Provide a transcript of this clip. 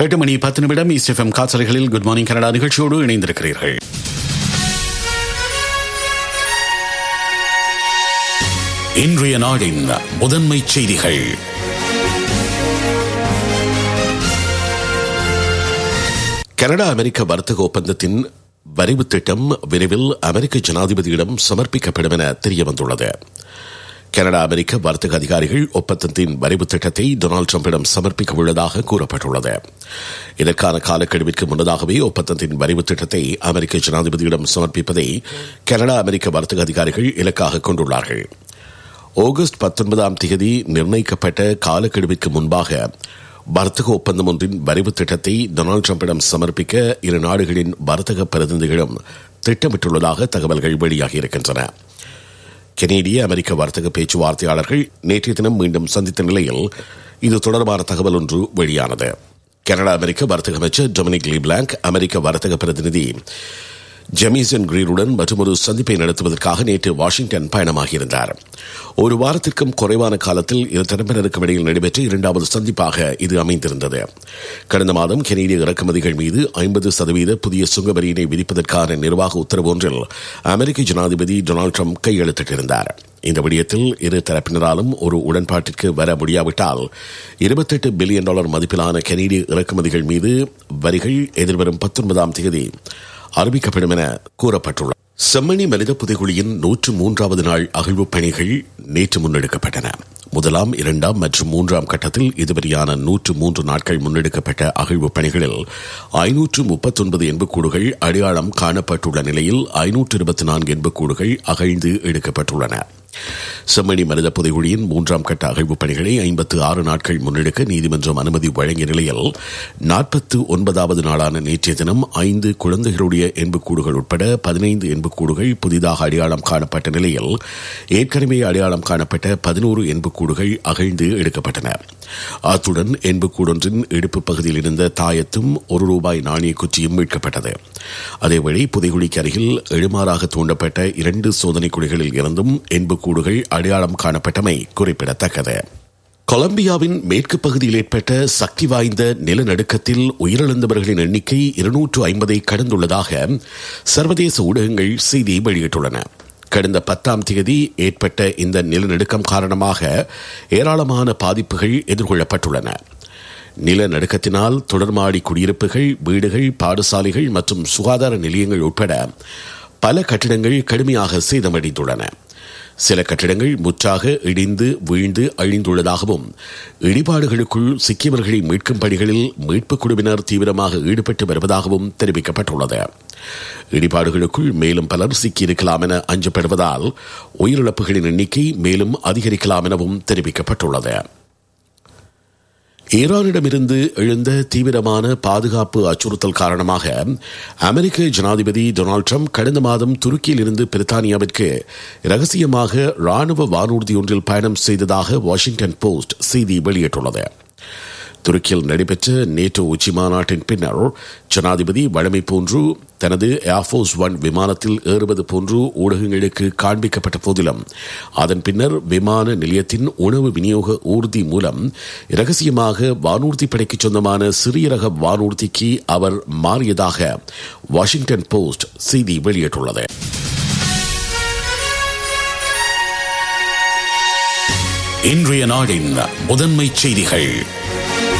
எட்டு மணி பத்து நிமிடம் இஸ்எஃப்எம் காசலைகளில் குட் மார்னிங் கனடா நிகழ்ச்சியோடு இணைந்திருக்கிறீர்கள் இன்றைய நாடின் முதன்மை செய்திகள் கனடா அமெரிக்க வர்த்தக ஒப்பந்தத்தின் வரைவு திட்டம் விரைவில் அமெரிக்க ஜனாதிபதியிடம் சமர்ப்பிக்கப்படும் என தெரியவந்துள்ளது கனடா அமெரிக்க வர்த்தக அதிகாரிகள் ஒப்பந்தத்தின் வரைவு திட்டத்தை டொனால்டு டிரம்பிடம் சமர்ப்பிக்க உள்ளதாக கூறப்பட்டுள்ளது இதற்கான காலக்கெடுவிற்கு முன்னதாகவே ஒப்பந்தத்தின் வரைவு திட்டத்தை அமெரிக்க ஜனாதிபதியிடம் சமர்ப்பிப்பதை கனடா அமெரிக்க வர்த்தக அதிகாரிகள் இலக்காக கொண்டுள்ளார்கள் ஆகஸ்ட் பத்தொன்பதாம் தேதி நிர்ணயிக்கப்பட்ட காலக்கெடுவிற்கு முன்பாக வர்த்தக ஒப்பந்தம் ஒன்றின் வரைவு திட்டத்தை டொனால்டு டிரம்பிடம் சமர்ப்பிக்க இரு நாடுகளின் வர்த்தக பிரதிநிதிகளும் திட்டமிட்டுள்ளதாக தகவல்கள் வெளியாகியிருக்கின்றன கெனேடிய அமெரிக்க வர்த்தக பேச்சுவார்த்தையாளர்கள் நேற்றைய தினம் மீண்டும் சந்தித்த நிலையில் இது தொடர்பான தகவல் ஒன்று வெளியானது கனடா அமெரிக்க வர்த்தக அமைச்சர் டொமினிக் லீப்லாங்க் அமெரிக்க வர்த்தக பிரதிநிதி ஜெமிசன் கிரீருடன் மற்றொரு சந்திப்பை நடத்துவதற்காக நேற்று வாஷிங்டன் பயணமாகியிருந்தார் ஒரு வாரத்திற்கும் குறைவான காலத்தில் இரு தரப்பினருக்கும் இடையில் நடைபெற்ற இரண்டாவது சந்திப்பாக இது அமைந்திருந்தது கடந்த மாதம் கெனேடிய இறக்குமதிகள் மீது ஐம்பது சதவீத புதிய சுங்க வரியினை விதிப்பதற்கான நிர்வாக உத்தரவு ஒன்றில் அமெரிக்க ஜனாதிபதி டொனால்டு ட்ரம்ப் கையெழுத்திட்டிருந்தார் இந்த விடயத்தில் இரு தரப்பினராலும் ஒரு உடன்பாட்டிற்கு வர முடியாவிட்டால் இருபத்தெட்டு பில்லியன் டாலர் மதிப்பிலான கெனேடிய இறக்குமதிகள் மீது வரிகள் எதிர்வரும் பத்தொன்பதாம் தேதி அறிவிக்கப்படும் என கூறப்பட்டுள்ளது செம்மணி மனித புதைகுழியின் நூற்று மூன்றாவது நாள் அகழ்வு பணிகள் நேற்று முன்னெடுக்கப்பட்டன முதலாம் இரண்டாம் மற்றும் மூன்றாம் கட்டத்தில் இதுவரையான நூற்று மூன்று நாட்கள் முன்னெடுக்கப்பட்ட அகழ்வு பணிகளில் ஐநூற்று முப்பத்தொன்பது எண்புக்கூடுகள் அடையாளம் காணப்பட்டுள்ள நிலையில் ஐநூற்று இருபத்தி நான்கு எண்புக்கூடுகள் அகழ்ந்து எடுக்கப்பட்டுள்ளன செம்மணி மனித புதைகுழியின் மூன்றாம் கட்ட அகழ்வு பணிகளை ஐம்பத்து ஆறு நாட்கள் முன்னெடுக்க நீதிமன்றம் அனுமதி வழங்கிய நிலையில் நாற்பத்து ஒன்பதாவது நாளான நேற்றைய தினம் ஐந்து குழந்தைகளுடைய எண்புக்கூடுகள் உட்பட பதினைந்து எண்புக்கூடுகள் புதிதாக அடையாளம் காணப்பட்ட நிலையில் ஏற்கனவே அடையாளம் காணப்பட்ட பதினோரு எண்புக்கூடுகள் அகழ்ந்து எடுக்கப்பட்டன அத்துடன் எண்புக்கூடொன்றின் இடுப்பு பகுதியில் இருந்த தாயத்தும் ஒரு ரூபாய் நாணய குச்சியும் மீட்கப்பட்டது அதேவேளை புதைகுழிக்கு அருகில் எழுமாறாக தூண்டப்பட்ட இரண்டு சோதனை குழிகளில் இருந்தும் எண்புக்கூடுகள் அடையாளம் காணப்பட்டமை குறிப்பிடத்தக்கது கொலம்பியாவின் மேற்கு பகுதியில் ஏற்பட்ட சக்தி வாய்ந்த நிலநடுக்கத்தில் உயிரிழந்தவர்களின் எண்ணிக்கை இருநூற்று ஐம்பதை கடந்துள்ளதாக சர்வதேச ஊடகங்கள் செய்தி வெளியிட்டுள்ளன கடந்த பத்தாம் தேதி ஏற்பட்ட இந்த நிலநடுக்கம் காரணமாக ஏராளமான பாதிப்புகள் எதிர்கொள்ளப்பட்டுள்ளன நிலநடுக்கத்தினால் தொடர்மாடி குடியிருப்புகள் வீடுகள் பாடசாலைகள் மற்றும் சுகாதார நிலையங்கள் உட்பட பல கட்டிடங்கள் கடுமையாக சேதமடைந்துள்ளன சில கட்டிடங்கள் முற்றாக இடிந்து வீழ்ந்து அழிந்துள்ளதாகவும் இடிபாடுகளுக்குள் சிக்கியவர்களை மீட்கும் பணிகளில் மீட்புக் குழுவினர் தீவிரமாக ஈடுபட்டு வருவதாகவும் தெரிவிக்கப்பட்டுள்ளது இடிபாடுகளுக்குள் மேலும் பலர் சிக்கியிருக்கலாம் என அஞ்சப்படுவதால் உயிரிழப்புகளின் எண்ணிக்கை மேலும் அதிகரிக்கலாம் எனவும் தெரிவிக்கப்பட்டுள்ளது ஈரானிடமிருந்து எழுந்த தீவிரமான பாதுகாப்பு அச்சுறுத்தல் காரணமாக அமெரிக்க ஜனாதிபதி டொனால்டு ட்ரம்ப் கடந்த மாதம் துருக்கியில் இருந்து பிரித்தானியாவிற்கு ரகசியமாக ராணுவ வானூர்தி ஒன்றில் பயணம் செய்ததாக வாஷிங்டன் போஸ்ட் செய்தி வெளியிட்டுள்ளது துருக்கியில் நடைபெற்ற நேட்டோ உச்சி மாநாட்டின் பின்னர் ஜனாதிபதி வழமை போன்று தனது ஏர்போர்ஸ் ஒன் விமானத்தில் ஏறுவது போன்று ஊடகங்களுக்கு காண்பிக்கப்பட்ட போதிலும் அதன் பின்னர் விமான நிலையத்தின் உணவு விநியோக ஊர்தி மூலம் இரகசியமாக வானூர்தி படைக்கு சொந்தமான சிறிய ரக வானூர்திக்கு அவர் மாறியதாக வாஷிங்டன் போஸ்ட் செய்தி வெளியிட்டுள்ளது இன்றைய நாடின் முதன்மை செய்திகள்